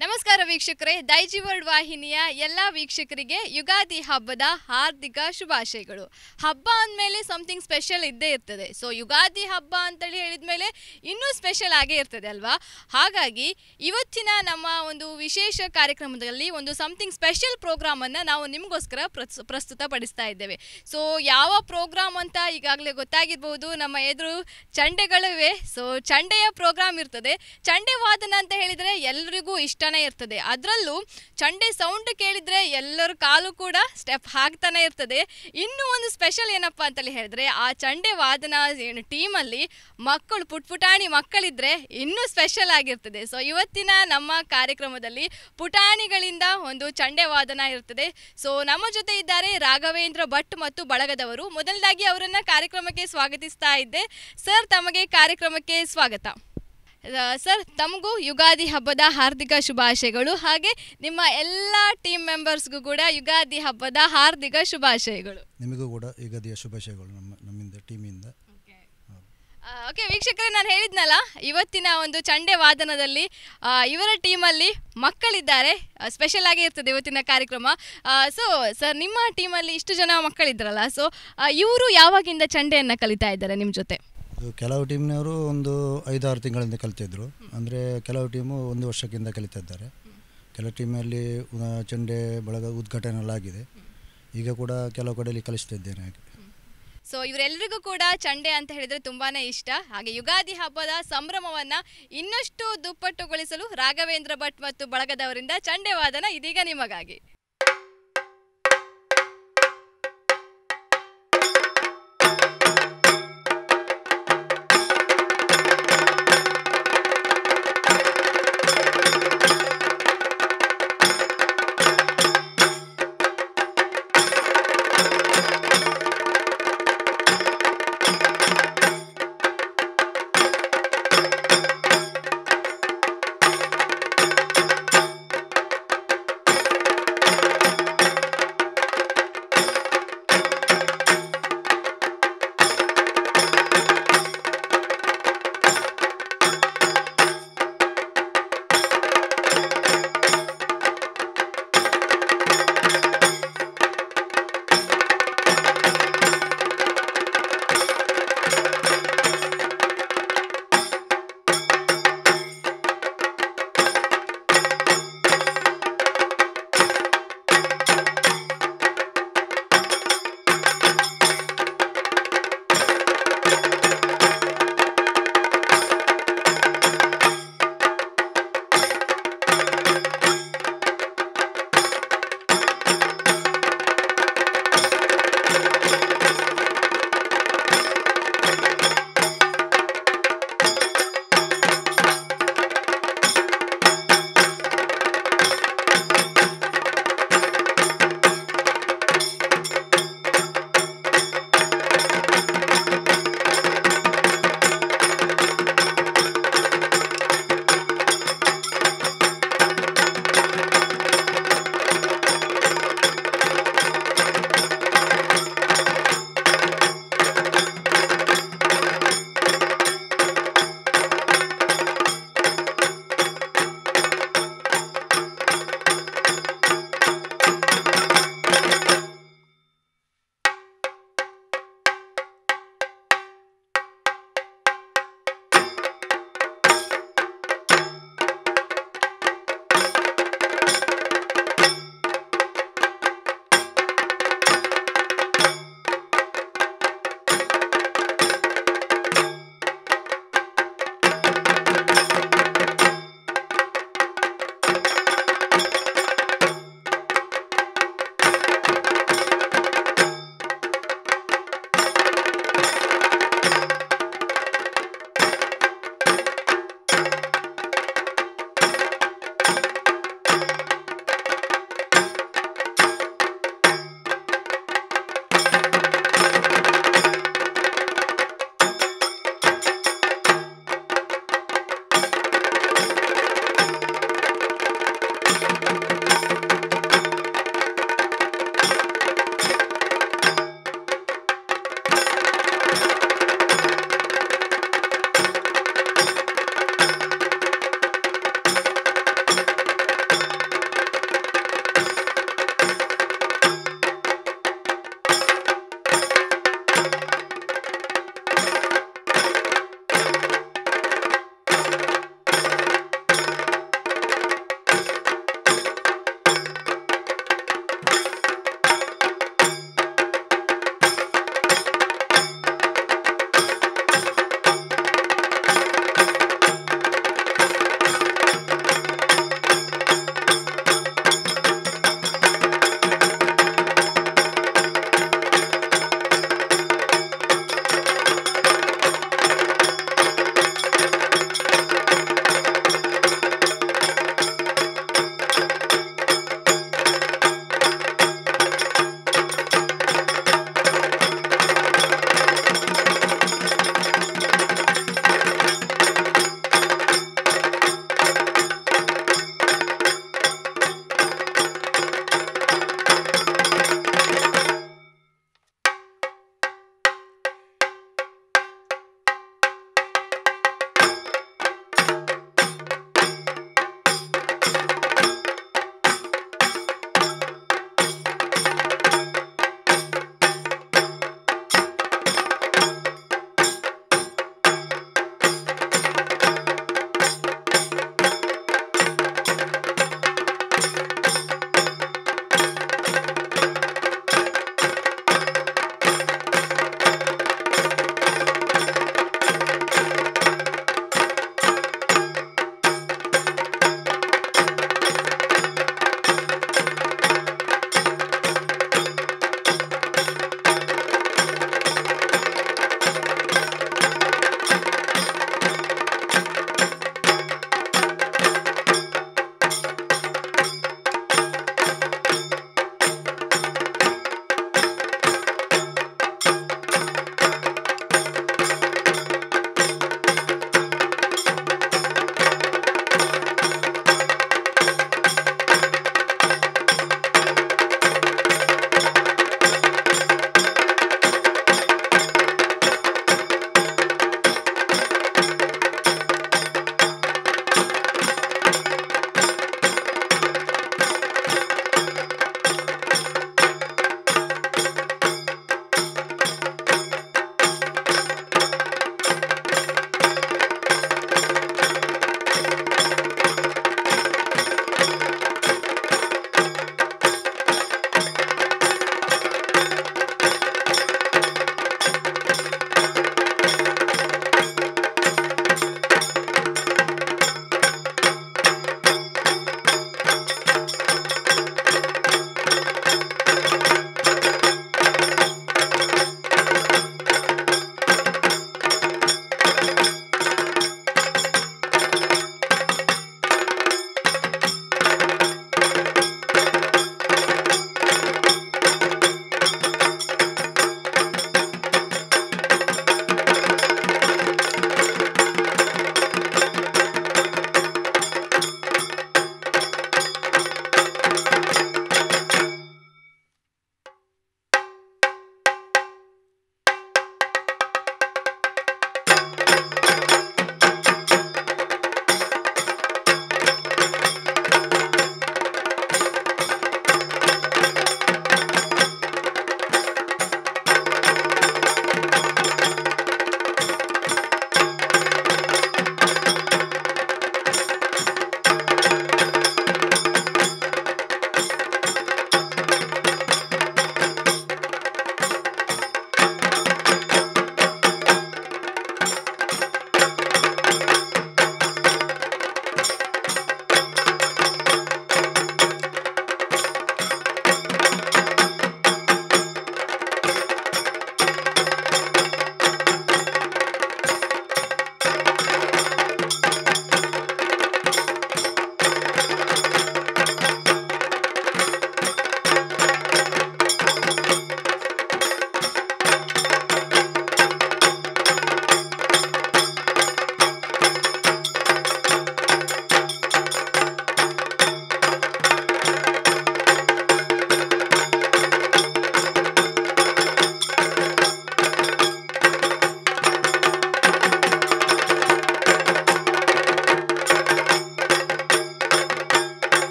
ನಮಸ್ಕಾರ ವೀಕ್ಷಕರೇ ದೈಜಿ ವರ್ಲ್ಡ್ ವಾಹಿನಿಯ ಎಲ್ಲ ವೀಕ್ಷಕರಿಗೆ ಯುಗಾದಿ ಹಬ್ಬದ ಹಾರ್ದಿಕ ಶುಭಾಶಯಗಳು ಹಬ್ಬ ಅಂದಮೇಲೆ ಸಮಥಿಂಗ್ ಸ್ಪೆಷಲ್ ಇದ್ದೇ ಇರ್ತದೆ ಸೊ ಯುಗಾದಿ ಹಬ್ಬ ಅಂತೇಳಿ ಹೇಳಿದ್ಮೇಲೆ ಇನ್ನೂ ಸ್ಪೆಷಲ್ ಆಗೇ ಇರ್ತದೆ ಅಲ್ವಾ ಹಾಗಾಗಿ ಇವತ್ತಿನ ನಮ್ಮ ಒಂದು ವಿಶೇಷ ಕಾರ್ಯಕ್ರಮದಲ್ಲಿ ಒಂದು ಸಮಥಿಂಗ್ ಸ್ಪೆಷಲ್ ಪ್ರೋಗ್ರಾಮನ್ನು ನಾವು ನಿಮಗೋಸ್ಕರ ಪ್ರಸ್ ಪ್ರಸ್ತುತಪಡಿಸ್ತಾ ಇದ್ದೇವೆ ಸೊ ಯಾವ ಪ್ರೋಗ್ರಾಮ್ ಅಂತ ಈಗಾಗಲೇ ಗೊತ್ತಾಗಿರ್ಬೋದು ನಮ್ಮ ಎದುರು ಚಂಡೆಗಳಿವೆ ಸೊ ಚಂಡೆಯ ಪ್ರೋಗ್ರಾಮ್ ಇರ್ತದೆ ಚಂಡೆ ವಾದನ ಅಂತ ಹೇಳಿದರೆ ಎಲ್ಲರಿಗೂ ಇಷ್ಟನೇ ಇರ್ತದೆ ಅದರಲ್ಲೂ ಚಂಡೆ ಸೌಂಡ್ ಕೇಳಿದರೆ ಎಲ್ಲರ ಕಾಲು ಕೂಡ ಸ್ಟೆಪ್ ಹಾಕ್ತಾನೆ ಇರ್ತದೆ ಇನ್ನೂ ಒಂದು ಸ್ಪೆಷಲ್ ಏನಪ್ಪ ಅಂತೇಳಿ ಹೇಳಿದ್ರೆ ಆ ಚಂಡೆ ವಾದನ ಏನು ಟೀಮಲ್ಲಿ ಮಕ್ಕಳು ಪುಟ್ ಪುಟಾಣಿ ಮಕ್ಕಳಿದ್ರೆ ಇನ್ನೂ ಸ್ಪೆಷಲ್ ಆಗಿರ್ತದೆ ಸೊ ಇವತ್ತಿನ ನಮ್ಮ ಕಾರ್ಯಕ್ರಮದಲ್ಲಿ ಪುಟಾಣಿಗಳಿಂದ ಒಂದು ಚಂಡೆ ವಾದನ ಇರ್ತದೆ ಸೊ ನಮ್ಮ ಜೊತೆ ಇದ್ದಾರೆ ರಾಘವೇಂದ್ರ ಭಟ್ ಮತ್ತು ಬಳಗದವರು ಮೊದಲದಾಗಿ ಅವರನ್ನ ಕಾರ್ಯಕ್ರಮಕ್ಕೆ ಸ್ವಾಗತಿಸ್ತಾ ಇದ್ದೆ ಸರ್ ತಮಗೆ ಕಾರ್ಯಕ್ರಮಕ್ಕೆ ಸ್ವಾಗತ ಆ, ಸರ್ ತಮಗೂ ಯುಗಾದಿ ಹಬ್ಬದ ಹಾರ್ದಿಕ ಶುಭಾಶಯಗಳು ಹಾಗೆ ನಿಮ್ಮ ಎಲ್ಲ ಟೀಮ್ ಮೆಂಬರ್ಸ್ಗೂ ಕೂಡ ಯುಗಾದಿ ಹಬ್ಬದ ಹಾರ್ದಿಕ ಶುಭಾಶಯಗಳು ನಿಮಗೂ ಕೂಡ ಯುಗಾದಿಯ ಶುಭಾಶಯಗಳು ನಮ್ಮ ನಮ್ಮಿಂದ ಟೀಮಿಂದ ಓಕೆ ವೀಕ್ಷಕರೇ ನಾನು ಹೇಳಿದ್ನಲ್ಲ ಇವತ್ತಿನ ಒಂದು ಚಂಡೆ ವಾದನದಲ್ಲಿ ಆ, ಇವರ ಟೀಮಲ್ಲಿ ಮಕ್ಕಳಿದ್ದಾರೆ ಸ್ಪೆಷಲ್ ಆಗಿ ಇರ್ತದೆ ಇವತ್ತಿನ ಕಾರ್ಯಕ್ರಮ ಸೊ ಸರ್ ನಿಮ್ಮ ಟೀಮಲ್ಲಿ ಇಷ್ಟು ಜನ ಮಕ್ಕಳಿದ್ರಲ್ಲ ಸೊ ಇವರು ಯಾವಾಗಿಂದ ಚಂಡೆಯನ್ನು ಕಲಿತಾ ಇದ್ದಾರೆ ನಿಮ್ಮ ಜೊತೆ ಇದು ಕೆಲವು ಟೀಮ್ನವರು ಒಂದು ಐದಾರು ತಿಂಗಳಿಂದ ಕಲಿತಿದ್ರು ಅಂದರೆ ಕೆಲವು ಟೀಮು ಒಂದು ವರ್ಷಕ್ಕಿಂತ ಕಲಿತಾ ಇದ್ದಾರೆ ಕೆಲವು ಟೀಮಲ್ಲಿ ಉ- ಚೆಂಡೆ ಬಳಗ ಉದ್ಘಾಟನೆ ಎಲ್ಲ ಆಗಿದೆ ಈಗ ಕೂಡ ಕೆಲವು ಕಡೆಯಲ್ಲಿ ಕಲಿಸ್ತಾ ಇದ್ದೇನೆ ಹಾಗೆ ಸೊ ಇವರೆಲ್ಲರಿಗೂ ಕೂಡ ಚಂಡೆ ಅಂತ ಹೇಳಿದ್ರೆ ತುಂಬಾನೇ ಇಷ್ಟ ಹಾಗೆ ಯುಗಾದಿ ಹಬ್ಬದ ಸಂಭ್ರಮವನ್ನ ಇನ್ನಷ್ಟು ದುಪ್ಪಟ್ಟುಗೊಳಿಸಲು ರಾಘವೇಂದ್ರ ಭಟ್ ಮತ್ತು ಬಳಗದವರಿಂದ ಚಂಡೆ ವಾದನ ಇದೀಗ ನಿಮಗಾಗಿ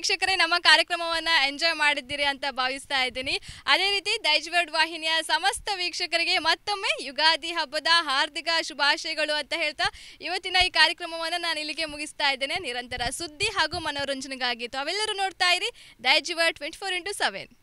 ವೀಕ್ಷಕರೇ ನಮ್ಮ ಕಾರ್ಯಕ್ರಮವನ್ನ ಎಂಜಾಯ್ ಮಾಡಿದ್ದೀರಿ ಅಂತ ಭಾವಿಸ್ತಾ ಇದ್ದೀನಿ ಅದೇ ರೀತಿ ದೈಜ್ವರ್ಡ್ ವಾಹಿನಿಯ ಸಮಸ್ತ ವೀಕ್ಷಕರಿಗೆ ಮತ್ತೊಮ್ಮೆ ಯುಗಾದಿ ಹಬ್ಬದ ಹಾರ್ದಿಕ ಶುಭಾಶಯಗಳು ಅಂತ ಹೇಳ್ತಾ ಇವತ್ತಿನ ಈ ಕಾರ್ಯಕ್ರಮವನ್ನು ನಾನು ಇಲ್ಲಿಗೆ ಮುಗಿಸ್ತಾ ಇದ್ದೇನೆ ನಿರಂತರ ಸುದ್ದಿ ಹಾಗೂ ಮನೋರಂಜನೆಗಾಗಿ ತಾವೆಲ್ಲರೂ ನೋಡ್ತಾ ಇರಿ Daijiworld twenty four into seven